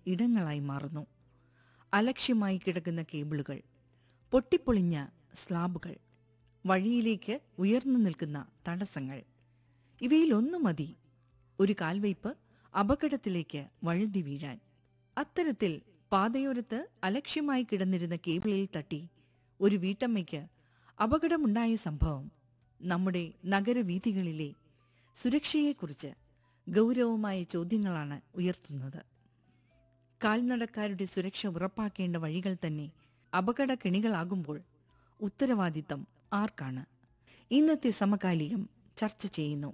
ഇടങ്ങളായി മാറുന്നു അലക്ഷ്യമായി കിടക്കുന്ന കേബിളുകൾ പൊട്ടിപ്പൊളിഞ്ഞ സ്ലാബുകൾ വഴിയിലേക്ക് ഉയർന്നു നിൽക്കുന്ന തടസ്സങ്ങൾ ഇവയിലൊന്നു മതി ഒരു കാൽവയ്പ് അപകടത്തിലേക്ക് വഴുതി വീഴാൻ അത്തരത്തിൽ പാതയോരത്ത് അലക്ഷ്യമായി കിടന്നിരുന്ന കേബിളിൽ തട്ടി ഒരു വീട്ടമ്മയ്ക്ക് അപകടമുണ്ടായ സംഭവം നമ്മുടെ നഗരവീഥികളിലെ സുരക്ഷയെക്കുറിച്ച് ഗൗരവമായ ചോദ്യങ്ങളാണ് ഉയർത്തുന്നത് കാൽനടക്കാരുടെ സുരക്ഷ ഉറപ്പാക്കേണ്ട വഴികൾ തന്നെ അപകട കെണികളാകുമ്പോൾ ഉത്തരവാദിത്തം ആർക്കാണ് ഇന്നത്തെ സമകാലികം ചർച്ച ചെയ്യുന്നു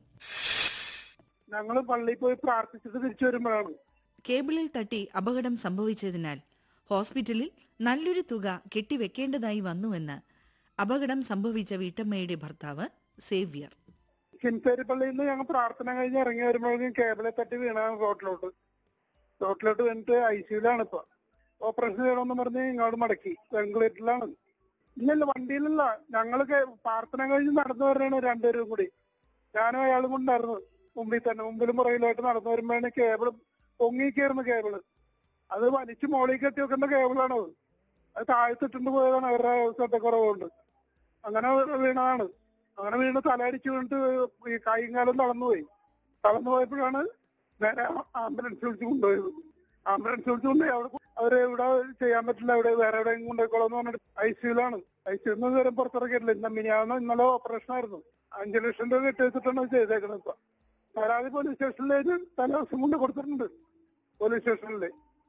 ഞങ്ങള് പള്ളിയിൽ പോയി പ്രാർത്ഥിച്ചിട്ട് തിരിച്ചു വരുമ്പോഴാണ് കേബിളിൽ തട്ടി അപകടം സംഭവിച്ചതിനാൽ ഹോസ്പിറ്റലിൽ നല്ലൊരു തുക കെട്ടിവെക്കേണ്ടതായി വന്നുവെന്ന് അപകടം സംഭവിച്ച വീട്ടമ്മയുടെ ഭർത്താവ് സേവ്യർ കിൻസേരി പള്ളിയിൽ നിന്ന് ഞങ്ങൾ പ്രാർത്ഥന കഴിഞ്ഞ് ഇറങ്ങി വരുമ്പോഴേക്കും കേബിളെ തട്ടി വീണാണ് റോട്ടിലോട്ട് റോട്ടിലോട്ട് വീണിട്ട് ഐ സിയിലാണ് ഇപ്പൊ ഓപ്പറേഷൻ ചെയ്യണമെന്ന് പറഞ്ഞ് ഇങ്ങോട്ട് മടക്കി വെങ്കുളേറ്റിലാണ് ഇല്ലല്ല വണ്ടിയിലല്ല ഞങ്ങള് കേ- പ്രാർത്ഥന കഴിഞ്ഞ് നടന്നു വരണാണ് രണ്ടുപേരും കൂടി ഞാനും അയാളും കൊണ്ടായിരുന്നു മുമ്പിൽ തന്നെ മുമ്പിലും പുറകിലായിട്ട് നടന്നു വരുമ്പോഴാണ് കേബിള് പൊങ്ങിക്കായിരുന്നു കേബിള് അത് വലിച്ചു മോളിൽ കെട്ടി വെക്കേണ്ട കേബിളാണ് അത് അത് താഴ്ത്തിട്ടുണ്ട് പോയതാണ് അവരുടെ ശ്രദ്ധക്കുറവുകൊണ്ട് അങ്ങനെ വീണതാണ് അങ്ങനെ വീണ് തലയടിച്ച് വീണിട്ട് ഈ കൈയും കാലം തളർന്നുപോയി തളർന്നു പോയപ്പോഴാണ് നേരെ ആംബുലൻസ് വിളിച്ച് കൊണ്ടുപോയത് ആംബുലൻസ് വിളിച്ച് കൊണ്ടുപോയി അവിടെ അവര് ഇവിടെ ചെയ്യാൻ പറ്റില്ല ഇവിടെ വേറെ എവിടെയെങ്കിലും കൊണ്ടുപോയിക്കോളാം എന്ന് പറഞ്ഞിട്ട് ഐ സിയിലാണ് ഐ സിയിൽ നിന്ന് നേരം പുറത്തിറക്കിയിട്ടില്ല ഇന്ന മിനിയാന്ന് ഇന്നലെ ഓപ്പറേഷൻ ആയിരുന്നു അഞ്ചു ലക്ഷം രൂപ കെട്ടി വെച്ചിട്ടാണ് ഇത് ചെയ്തേക്കുന്നത് ഇപ്പൊ പരാതി പോലീസ് സ്റ്റേഷനിലേക്ക് തലേ ദിവസം കൊണ്ട് കൊടുത്തിട്ടുണ്ട് പോലീസ് സ്റ്റേഷനിൽ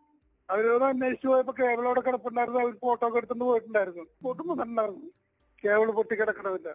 അവരോട് അന്വേഷിച്ചു പോയപ്പോ കേബിൾ അവിടെ കിടപ്പുണ്ടായിരുന്നു അവർ ഫോട്ടോ ഒക്കെ എടുത്തുകൊണ്ട് പോയിട്ടുണ്ടായിരുന്നു ഫോട്ടോ വന്നിട്ടുണ്ടായിരുന്നു കേബിൾ പൊട്ടി കിടക്കണമില്ല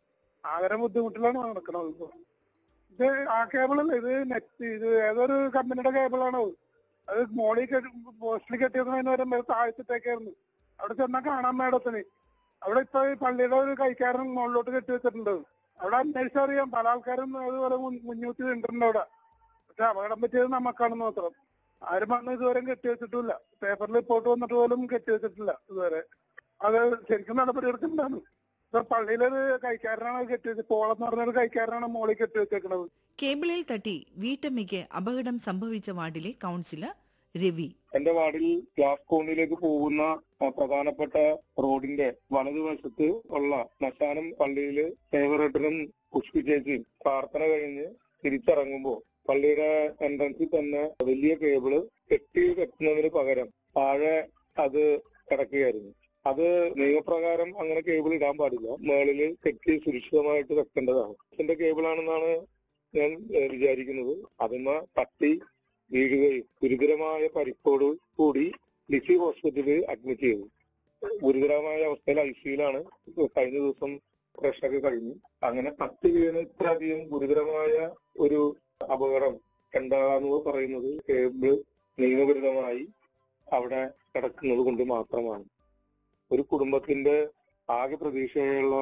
ആകരം ബുദ്ധിമുട്ടിലാണ് നടക്കണത് ഇപ്പൊ ഇത് ആ കേബിളല്ല ഇത് നെറ്റ് ഇത് ഏതൊരു കമ്പനിയുടെ കേബിളാണ് അത് അത് മോളിൽ കെട്ടി പോസ്റ്റിൽ കെട്ടിയതിന് വരെ മേലെ താഴ്ത്തിട്ടേക്കായിരുന്നു അവിടെ ചെന്നാൽ കാണാൻ മേടത്തിന് അവിടെ ഇപ്പൊ ഈ പള്ളിയുടെ ഒരു കൈക്കാരൻ മുകളിലോട്ട് കെട്ടി വെച്ചിട്ടുണ്ട് അവിടെ അന്വേഷിച്ചറിയാം പല ആൾക്കാരും അതുപോലെ മുൻ- മുന്നൂറ്റി നിന്നിട്ടുണ്ട് അവിടെ പക്ഷെ അപകടം പറ്റിയത് നമുക്കാണെന്ന് മാത്രം ആരും വന്ന് ഇതുവരെ കെട്ടി വെച്ചിട്ടില്ല പേപ്പറിൽ റിപ്പോർട്ട് വന്നിട്ട് പോലും കെട്ടി വെച്ചിട്ടില്ല ഇതുവരെ അത് ശരിക്കും നടപടി എടുക്കുന്നുണ്ടാണ് ഇപ്പൊ പള്ളിയിലൊരു കൈക്കാരനാണ് അത് കെട്ടി വെച്ചത് പോളെന്ന് പറഞ്ഞൊരു കൈക്കാരനാണ് മോളിൽ കെട്ടി വെച്ചേക്കണത് കേബിളിൽ തട്ടി വീട്ടമ്മയ്ക്ക് അപകടം സംഭവിച്ച വാർഡിലെ കൗൺസിലർ രവി എന്റെ വാർഡിൽ ഗ്ലാസ് കോണിലേക്ക് പോകുന്ന ആ, പ്രധാനപ്പെട്ട റോഡിന്റെ വലതുവശത്ത് ഉള്ള ശ്മശാനം പള്ളിയില് സേവറേട്ടനും പുഷ്പിച്ചേച്ചിയും പ്രാർത്ഥന കഴിഞ്ഞ് തിരിച്ചിറങ്ങുമ്പോൾ പള്ളിയുടെ എൻട്രൻസിൽ തന്നെ വലിയ കേബിള് കെട്ടി വെക്കുന്നതിന് പകരം താഴെ അത് കിടക്കുകയായിരുന്നു അത് നിയമപ്രകാരം അങ്ങനെ കേബിൾ ഇടാൻ പാടില്ല മേളില് കെട്ടി സുരക്ഷിതമായിട്ട് വെക്കേണ്ടതാണ് ഇതിന്റെ കേബിളാണെന്നാണ് ഞാൻ ഏഹ്, വിചാരിക്കുന്നത് അതിന്മ തട്ടി വീഴുകയും ഗുരുതരമായ പരിക്കോട് കൂടി ലിസി ഹോസ്പിറ്റലിൽ അഡ്മിറ്റ് ചെയ്തു ഗുരുതരമായ അവസ്ഥയിൽ ഐ സിയിലാണ് കഴിഞ്ഞ ദിവസം പ്രഷർ കഴിഞ്ഞു അങ്ങനെ തട്ടി വീണ് ഇത്രയധികം ഗുരുതരമായ ഒരു അപകടം ഉണ്ടാകാന്ന് പറയുന്നത് കേബിൾ നിയമവിരുദ്ധമായി അവിടെ കിടക്കുന്നത് കൊണ്ട് മാത്രമാണ് ഒരു കുടുംബത്തിന്റെ ആകെ പ്രതീക്ഷയുള്ള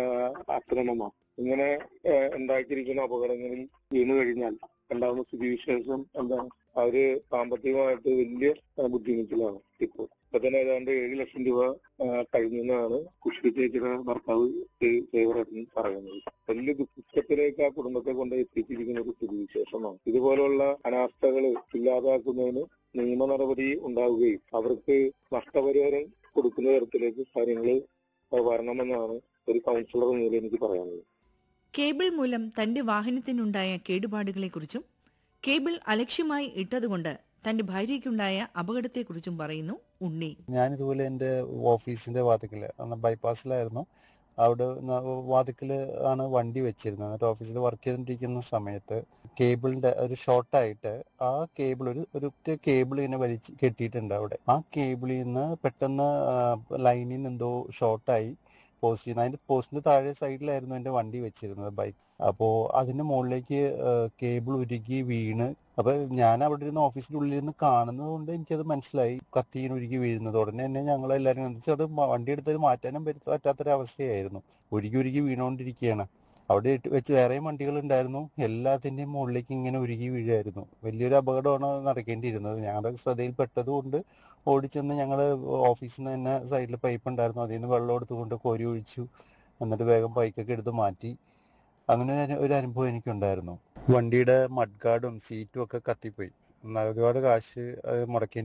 അക്രമമാണ് ഇങ്ങനെ ആഹ് ഉണ്ടാക്കിയിരിക്കുന്ന അപകടങ്ങളിൽ വീണു കഴിഞ്ഞാൽ ഉണ്ടാകുന്ന സ്ഥിതിവിശേഷം എന്താണ് അവര് സാമ്പത്തികമായിട്ട് വലിയ ആഹ് ബുദ്ധിമുട്ടിലാണ് ഇപ്പോൾ ഇപ്പൊ തന്നെ ഏതാണ്ട് ഏഴ് ലക്ഷം രൂപ ആഹ് കഴിഞ്ഞെന്നാണ് പുഷ്പി ചേച്ചിയുടെ ഭർത്താവ് സേവറേട്ടൻ പറയുന്നത് വലിയ ദുഃഖത്തിലേക്ക് ആ കുടുംബത്തെ കൊണ്ട് എത്തിച്ചിരിക്കുന്ന ഒരു സ്ഥിതിവിശേഷമാണ് ഇതുപോലുള്ള അനാസ്ഥകൾ ഇല്ലാതാക്കുന്നതിന് നിയമ നടപടി ഉണ്ടാവുകയും അവർക്ക് നഷ്ടപരിഹാരം കൊടുക്കുന്ന തരത്തിലേക്ക് കാര്യങ്ങൾ വരണമെന്നാണ് ഒരു കൗൺസിലർ എന്ന നിലയിൽ എനിക്ക് പറയാനുള്ളത് കേബിൾ മൂലം തന്റെ വാഹനത്തിനുണ്ടായ കേടുപാടുകളെക്കുറിച്ചും കേബിൾ അലക്ഷ്യമായി ഇട്ടതുകൊണ്ട് തന്റെ ഭാര്യയ്ക്കുണ്ടായ അപകടത്തെക്കുറിച്ചും പറയുന്നു ഉണ്ണി ഞാൻ ഇതുപോലെ എൻ്റെ ഓഫീസിന്റെ വാതിക്കല് അന്ന് ബൈപ്പാസിലായിരുന്നു അവിടെ ന- വാതിക്കല് ആണ് വണ്ടി വെച്ചിരുന്നത് എന്നിട്ട് ഓഫീസിൽ വർക്ക് ചെയ്തുകൊണ്ടിരിക്കുന്ന സമയത്ത് കേബിളിന്റെ ഒരു ഷോർട്ടായിട്ട് ആ കേബിൾ ഒരു ഒരു കേബിൾ ഇങ്ങനെ വലിച്ച് കെട്ടിയിട്ടുണ്ട് അവിടെ ആ കേബിളിൽ നിന്ന് പെട്ടെന്ന് ലൈനിൽ നിന്ന് എന്തോ ഷോർട്ടായി പോസ്റ്റ് ചെയ്യുന്നത് അതിന്റെ പോസ്റ്റിന്റെ താഴെ സൈഡിലായിരുന്നു എൻ്റെ വണ്ടി വെച്ചിരുന്നത് ബൈക്ക് അപ്പോൾ അതിന്റെ മുകളിലേക്ക് കേബിൾ ഉരുകി വീണ് അപ്പൊ ഞാൻ അവിടെ ഇരുന്ന് ഓഫീസിന്റെ ഉള്ളിൽ ഇരുന്ന് കാണുന്നത് കൊണ്ട് എനിക്കത് മനസ്സിലായി കത്തിങ്ങനെ ഉരുകി വീഴുന്നത് ഉടനെ തന്നെ ഞങ്ങൾ എല്ലാവരും എന്താ വെച്ചാൽ അത് മ- വണ്ടി എടുത്തത് മാറ്റാനും പറ്റ- പറ്റാത്തൊരവസ്ഥയായിരുന്നു ഉരുകി ഉരുകി വീണുകൊണ്ടിരിക്കുകയാണ് അവിടെ ഇട്ട് വെച്ച് വേറെയും വണ്ടികൾ ഉണ്ടായിരുന്നു എല്ലാത്തിന്റെയും മുകളിലേക്ക് ഇങ്ങനെ ഉരുകി വീഴായിരുന്നു വലിയൊരു അപകടമാണ് നടക്കേണ്ടിയിരുന്നത് ഞങ്ങളുടെ ശ്രദ്ധയിൽപ്പെട്ടത് കൊണ്ട് ഓടിച്ചെന്ന് ഞങ്ങൾ ഓഫീസിൽ നിന്ന് തന്നെ സൈഡിൽ പൈപ്പ് ഉണ്ടായിരുന്നു അതിൽ നിന്ന് വെള്ളം എടുത്തുകൊണ്ട് കോരി ഒഴിച്ചു എന്നിട്ട് വേഗം ബൈക്കൊക്കെ എടുത്ത് മാറ്റി അങ്ങനെ ഒരു അനു- ഒരു അനുഭവം എനിക്കുണ്ടായിരുന്നു വണ്ടിയുടെ മഡ് ഗാർഡും സീറ്റും ഒക്കെ കത്തിപ്പോയി എന്നാ ഒരുപാട് കാശ് അത് മുടക്കേണ്ടി